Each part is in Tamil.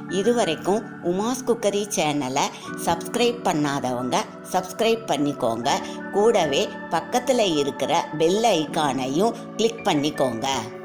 இதுவரைக்கும் உமாஸ் குக்கரி சேனலை சப்ஸ்கிரைப் பண்ணாதவங்க சப்ஸ்கிரைப் பண்ணிக்கோங்க கூடவே பக்கத்தில் இருக்கிற பெல் ஐக்கானையும் கிளிக் பண்ணிக்கோங்க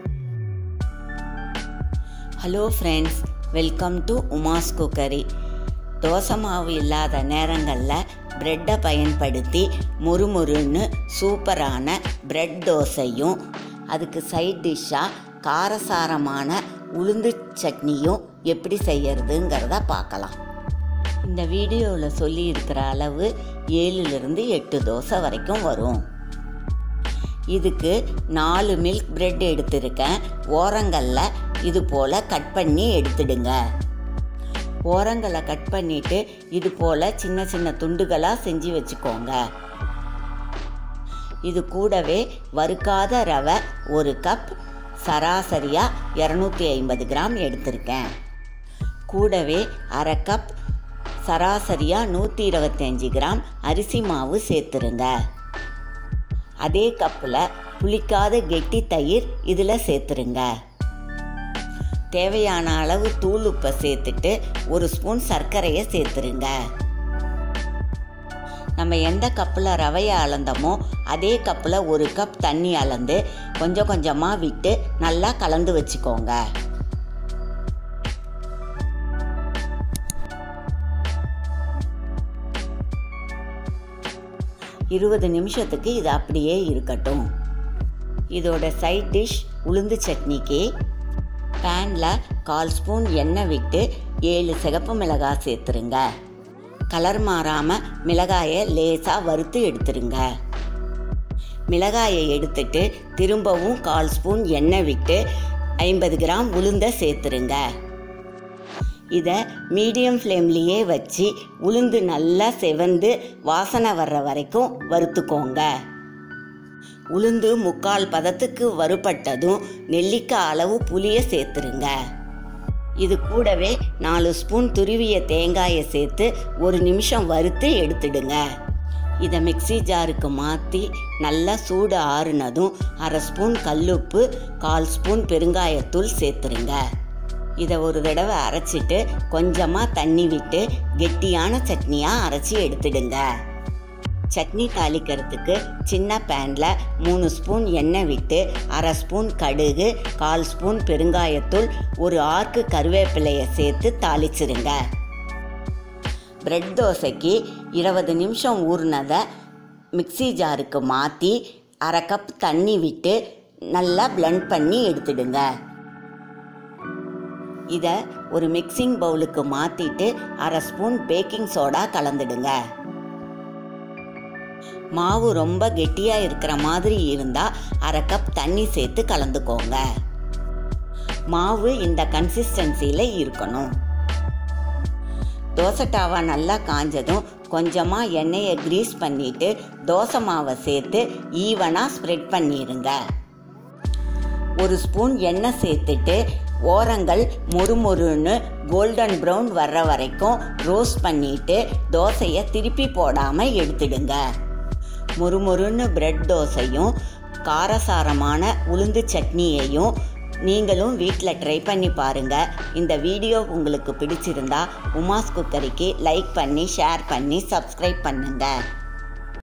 hello friends welcome to Uma's cookery dosa மாவு இல்லாத நேரங்களில் ப்ரெட்டை பயன்படுத்தி முறுமுறுன்னு சூப்பரான ப்ரெட் தோசையும் அதுக்கு சைட் டிஷ்ஷாக காரசாரமான உளுந்து சட்னியும் எப்படி செய்யறதுங்கிறத பார்க்கலாம் இந்த வீடியோவில் சொல்லியிருக்கிற அளவு ஏழுலேருந்து எட்டு தோசை வரைக்கும் வரும் இதுக்கு நாலு மில்க் பிரெட் எடுத்திருக்கேன் ஓரங்களில் இது போல் கட் பண்ணி எடுத்துடுங்க ஓரங்களை கட் பண்ணிவிட்டு இது போல் சின்ன சின்ன துண்டுகளாக செஞ்சு வச்சுக்கோங்க இது கூடவே வறுக்காத ரவை ஒரு கப் சராசரியாக இரநூத்தி ஐம்பது கிராம் எடுத்திருக்கேன் கூடவே அரை கப் சராசரியாக நூற்றி இருபத்தஞ்சி கிராம் அரிசி மாவு சேர்த்துருங்க அதே கப்பில் புளிக்காத கெட்டி தயிர் இதில் சேர்த்துருங்க தேவையான அளவு தூள் உப்பை சேர்த்துட்டு ஒரு ஸ்பூன் சர்க்கரையை சேர்த்துருங்க நம்ம எந்த கப்பில் ரவையை அளந்தோமோ அதே கப்பில் ஒரு கப் தண்ணி அளந்து கொஞ்சம் கொஞ்சமாக விட்டு நல்லா கலந்து வச்சுக்கோங்க இருபது நிமிஷத்துக்கு இது அப்படியே இருக்கட்டும் இதோட சைட் டிஷ் உளுந்து சட்னிக்கு பேனில் கால் ஸ்பூன் எண்ணெய் விட்டு ஏழு சிகப்பு மிளகாய் சேர்த்துருங்க கலர் மாறாமல் மிளகாயை லேசாக வறுத்து எடுத்துருங்க மிளகாயை எடுத்துட்டு திரும்பவும் கால் ஸ்பூன் எண்ணெய் விட்டு ஐம்பது கிராம் உளுந்த சேர்த்துருங்க இதை மீடியம் ஃப்ளேம்லேயே வச்சு உளுந்து நல்லா செவந்து வாசனை வர்ற வரைக்கும் வறுத்துக்கோங்க உளுந்து முக்கால் பதத்துக்கு வறுபட்டதும் நெல்லிக்காய் அளவு புளியை சேர்த்துருங்க இது கூடவே நாலு ஸ்பூன் துருவிய தேங்காயை சேர்த்து ஒரு நிமிஷம் வறுத்து எடுத்துடுங்க இதை மிக்சி ஜாருக்கு மாற்றி நல்லா சூடு ஆறுனதும் அரை ஸ்பூன் கல்லுப்பு கால் ஸ்பூன் பெருங்காயத்தூள் சேர்த்துருங்க இதை ஒரு தடவை அரைச்சிட்டு கொஞ்சமாக தண்ணி விட்டு கெட்டியான சட்னியாக அரைச்சி எடுத்துடுங்க சட்னி தாளிக்கிறதுக்கு சின்ன பேனில் மூணு ஸ்பூன் எண்ணெய் விட்டு அரை ஸ்பூன் கடுகு கால் ஸ்பூன் பெருங்காயத்தூள் ஒரு ஆர்க்கு கருவேப்பிலையை சேர்த்து தாளிச்சிருங்க பிரெட் தோசைக்கு இருபது நிமிஷம் ஊறினதை மிக்சி ஜாருக்கு மாற்றி அரை கப் தண்ணி விட்டு நல்லா பிளெண்ட் பண்ணி எடுத்துடுங்க இதை ஒரு மிக்சிங் பவுலுக்கு மாற்றிட்டு அரை ஸ்பூன் பேக்கிங் சோடா கலந்துடுங்க மாவு ரொம்ப கெட்டியாக இருக்கிற மாதிரி இருந்தால் அரை கப் தண்ணி சேர்த்து கலந்துக்கோங்க மாவு இந்த கன்சிஸ்டன்சியில் இருக்கணும் தோசை டாவா நல்லா காஞ்சதும் கொஞ்சமாக எண்ணெயை க்ரீஸ் பண்ணிவிட்டு தோசை மாவை சேர்த்து ஈவனாக ஸ்ப்ரெட் பண்ணிடுங்க ஒரு ஸ்பூன் எண்ணெய் சேர்த்துட்டு ஓரங்கள் மொறுமொறுன்னு கோல்டன் ப்ரௌன் வர்ற வரைக்கும் ரோஸ்ட் பண்ணிட்டு தோசையை திருப்பி போடாமல் எடுத்துடுங்க மொறுமொறுன்னு பிரெட் தோசையும் காரசாரமான உளுந்து சட்னியையும் நீங்களும் வீட்டில் ட்ரை பண்ணி பாருங்கள் இந்த வீடியோ உங்களுக்கு பிடிச்சிருந்தா உமாஸ் குக்கரிக்கு லைக் பண்ணி ஷேர் பண்ணி சப்ஸ்கிரைப் பண்ணுங்கள்